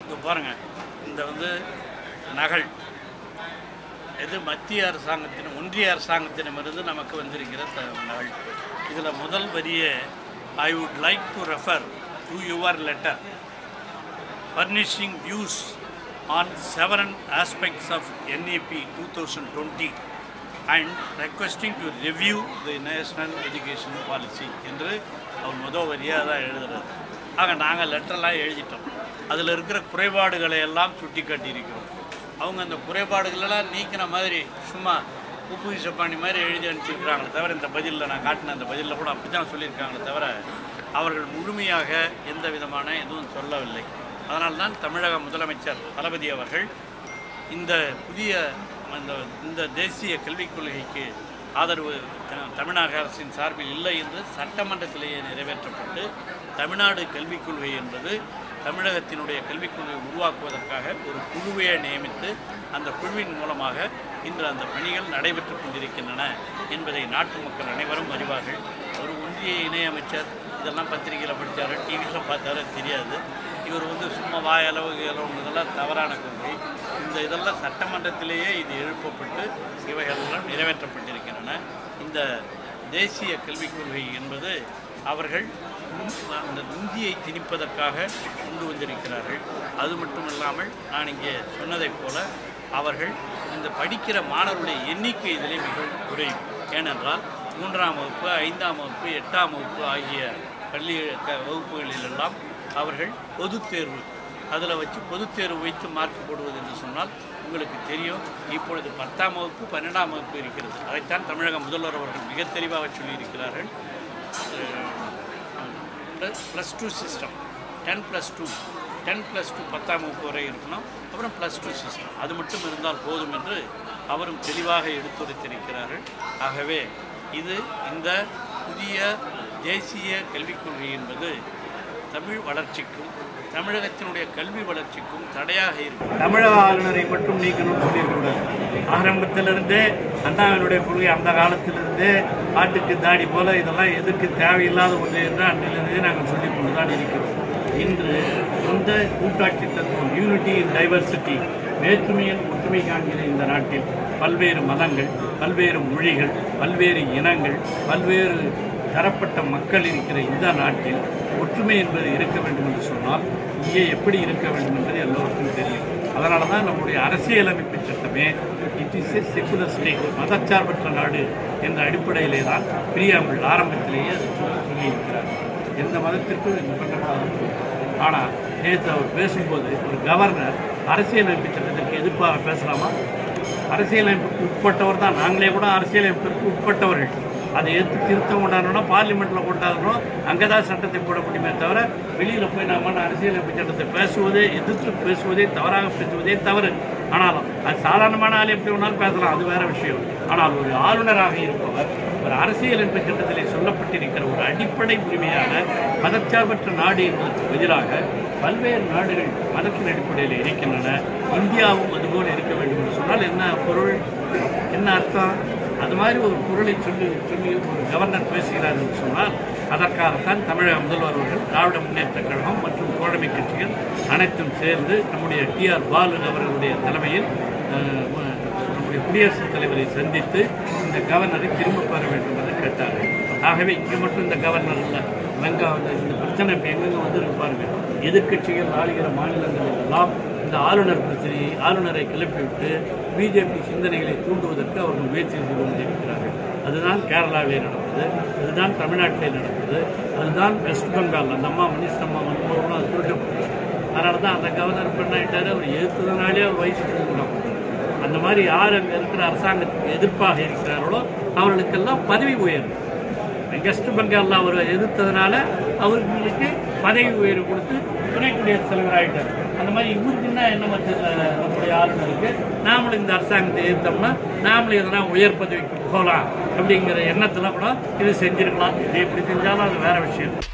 இது பாருங்க இந்த வந்து நகல் இது மத்திய அரசாங்கத்தின் ஒன்றிய அரசாங்கத்திடமிருந்து நமக்கு வந்திருக்கிற த- நகல் இதில் முதல் வரியே I would like to refer to your letter furnishing views on several aspects of NEP 2020 and requesting to review the national education policy என்று அவர் முதல் வரியாக தான் எழுதுறாரு ஆக நாங்கள் லெட்டர்லாம் எழுதிட்டோம் அதில் இருக்கிற குறைபாடுகளை எல்லாம் சுட்டி காட்டியிருக்கிறோம் அவங்க அந்த குறைபாடுகளெல்லாம் நீக்கின மாதிரி சும்மா உப்பு சப்பாணி மாதிரி எழுதி அனுப்பிச்சிருக்கிறாங்களே தவிர இந்த பதிலில் நான் காட்டின அந்த பதிலில் கூட அப்படி தான் சொல்லியிருக்காங்களே தவிர அவர்கள் முழுமையாக எந்த விதமான எதுவும் சொல்லவில்லை அதனால்தான் தமிழக முதலமைச்சர் தளபதி அவர்கள் இந்த புதிய இந்த இந்த தேசிய கல்விக் கொள்கைக்கு ஆதரவு த- தமிழக அரசின் சார்பில் இல்லை என்று சட்டமன்றத்திலேயே நிறைவேற்றப்பட்டு தமிழ்நாடு கல்விக் கொள்கை என்பது தமிழகத்தினுடைய கல்விக் கொள்கையை உருவாக்குவதற்காக ஒரு குழுவையை நியமித்து அந்த குழுவின் மூலமாக இன்று அந்த பணிகள் நடைபெற்று கொண்டிருக்கின்றன என்பதை நாட்டு மக்கள் அனைவரும் அறிவார்கள் ஒரு ஒன்றிய இணையமைச்சர் இதெல்லாம் பத்திரிகையில் படித்தாரு டிவியில் பார்த்தாரு தெரியாது இவர் வந்து சும்மா வாயளவு இதெல்லாம் தவறான கொள்கை இந்த இதெல்லாம் சட்டமன்றத்திலேயே இது எழுப்பப்பட்டு இவைகளெல்லாம் நிறைவேற்றப்பட்டிருக்கின்றன இந்த தேசிய கல்விக் கொள்கை என்பது அவர்கள் உம் அந்த இந்தியை திணிப்பதற்காக கொண்டு வந்திருக்கிறார்கள் அது மட்டும் இல்லாமல் நான் இங்கே சொன்னதைப் போல அவர்கள் இந்த படிக்கிற மாணவர்களுடைய எண்ணிக்கை இதிலே மிகவும் குறையும் ஏனென்றால் மூன்றாம் வகுப்பு ஐந்தாம் வகுப்பு எட்டாம் வகுப்பு ஆகிய பள்ளி க- வகுப்புகளிலெல்லாம் அவர்கள் பொதுத் தேர்வு அதில் வச்சு பொதுத் தேர்வு வைத்து மார்க் போடுவது என்று சொன்னால் உங்களுக்கு தெரியும் இப்பொழுது பத்தாம் வகுப்பு பன்னெண்டாம் வகுப்பு இருக்கிறது அதைத்தான் தமிழக முதல்வர் அவர்கள் மிக தெளிவாக சொல்லியிருக்கிறார்கள் plus two system ten plus two ten plus two பத்தாம் வகுப்பு வரை இருக்கணும் அப்புறம் ப்ளஸ் டூ சிஸ்டம் அது மட்டும் இருந்தால் போதும் என்று அவரும் தெளிவாக எடுத்துரைத்திருக்கிறார்கள் ஆகவே இது இந்த புதிய தேசிய கல்விக் கொள்கை என்பது தமிழ் வளர்ச்சிக்கும் தமிழகத்தினுடைய கல்வி வளர்ச்சிக்கும் தடையாக இருக்கும் தமிழக ஆளுநரை மட்டும் நீக்கணும்னு சொல்லியிருக்கூடாது ஆரம்பத்திலிருந்தே அண்ணாவினுடைய கொள்கை அந்த காலத்திலிருந்தே ஆட்டுக்கு தாடி போல இதெல்லாம் எதற்கு தேவையில்லாத ஒன்று என்று அன்றிலிருந்தே நாங்கள் சொல்லிக் கொண்டு தான் இருக்கிறோம் இன்று சொந்த கூட்டாட்சி தத்துவம் யூனிட்டி இன் டைவர்சிட்டி வேற்றுமையில் ஒற்றுமை காண்கிற இந்த நாட்டில் பல்வேறு மதங்கள் பல்வேறு மொழிகள் பல்வேறு இனங்கள் பல்வேறு தரப்பட்ட மக்கள் இருக்கிற இந்த நாட்டில் ஒற்றுமை என்பது இருக்க வேண்டும் என்று சொன்னால் இங்கே எப்படி இருக்க வேண்டும் என்பது எல்லோருக்கும் தெரியும் அதனால தான் நம்முடைய அரசியலமைப்பு சட்டமே it is a secular state மதச்சார்பற்ற நாடு என்ற அடிப்படையிலே தான் பிரியாமல் ஆரம்பத்திலேயே அதை சொல்லி சொல்லியிருக்கிறார் எந்த மதத்திற்கும் இது பண்ணக்கூடாது ஆனால் நேற்று அவர் பேசும்போது ஒரு கவர்னர் அரசியலமைப்பு சட்டத்திற்கு எதிர்ப்பாக பேசலாமா அரசியலமைப்புக்கு உட்பட்டவர் தான் நாங்களே கூட அரசியலமைப்பிற்கு உட்பட்டவர்கள் அதை எதிர்த்து திருத்தம் கொண்டாடணும்னா பார்லிமெண்ட்டில் கொண்டாடணும் அங்கே தான் சட்டத்தை போட முடியுமே தவிர வெளியில் போய் நாம அரசியலமைப்பு சட்டத்தை பேசுவதே எதிர்த்து பேசுவதே தவறாக பேசுவதே தவறு ஆனாலும் அது சாதாரணமான ஆள் எப்படி வேணாலும் பேசலாம் அது வேற விஷயம் ஆனால் ஒரு ஆளுநராக இருப்பவர் ஒரு அரசியலமைப்பு சட்டத்திலே சொல்லப்பட்டிருக்கிற ஒரு அடிப்படை உரிமையான மதச்சார்பற்ற நாடு என்பதற்கு எதிராக பல்வேறு நாடுகள் மதத்தின் அடிப்படையில் இருக்கின்றன இந்தியாவும் அதுபோல் இருக்க வேண்டும் என்று சொன்னால் என்ன பொருள் என்ன அர்த்தம் அது மாதிரி ஒரு பொருளை சொல்லி சொல்லி ஒரு கவர்னர் பேசுகிறார் என்று சொன்னால் அதற்காகத்தான் தமிழக முதல்வர் அவர்கள் திராவிட முன்னேற்ற கழகம் மற்றும் தோழமை கட்சிகள் அனைத்தும் சேர்ந்து நம்முடைய டிஆர் பாலு அவர்களுடைய தலைமையில் அஹ், நம்முடைய குடியரசுத் தலைவரை சந்தித்து இந்த கவர்னரை திரும்ப பெற வேண்டும் என்று கேட்டார்கள் ஆகவே இங்கே மட்டும் இந்த கவர்னர் இல்லை லங்கா வந்து இந்த பிரச்சனை இப்போ எங்கெங்கே வந்துருக்கு பாருங்க எதிர்க்கட்சிகள் ஆளுகிற மாநிலங்களில் எல்லாம் இந்த ஆளுநர் பிரச்சனையை ஆளுநரை கிளப்பிவிட்டு பிஜேபி சிந்தனைகளை தூண்டுவதற்கு அவர்கள் முயற்சி செய்து கொண்டிருக்கிறார்கள் அதுதான் கேரளாவிலே நடந்தது அதுதான் தமிழ்நாட்டிலே நடந்தது அதுதான் வெஸ்ட் பெங்கால் அந்த அம்மா மினிஸ்டர் அம்மா வந்து அது தூண்டப்பட்டது அதனால தான் அந்த கவர்னர் பண்ணாயிட்டாரு அவர் எதிர்த்ததுனாலே அவர் வயசு கொடுக்கலாம் அந்த மாதிரி யார் அங்கே இருக்கிற அரசாங்கத்துக்கு எதிர்ப்பாக இருக்கிறார்களோ அவர்களுக்கெல்லாம் பதவி உயர்வு வெஸ்ட் பெங்காலில் அவர் எதிர்த்ததுனால அவர்களுக்கு பதவி உயர்வு கொடுத்து துணை குடியரசுத் தலைவர் ஆகிட்டார் அந்த மாதிரி இவருக்குன்னா என்ன மத்தியில் நம்முடைய ஆளுநருக்கு நாமளும் இந்த அரசாங்கத்தை எதிர்த்தோம்னா நாமளும் எதனா உயர் பதவிக்கு போகலாம் அப்படிங்கிற எண்ணத்தில் கூட இது செஞ்சிருக்கலாம் இது எப்படி செஞ்சாலும் அது வேற விஷயம்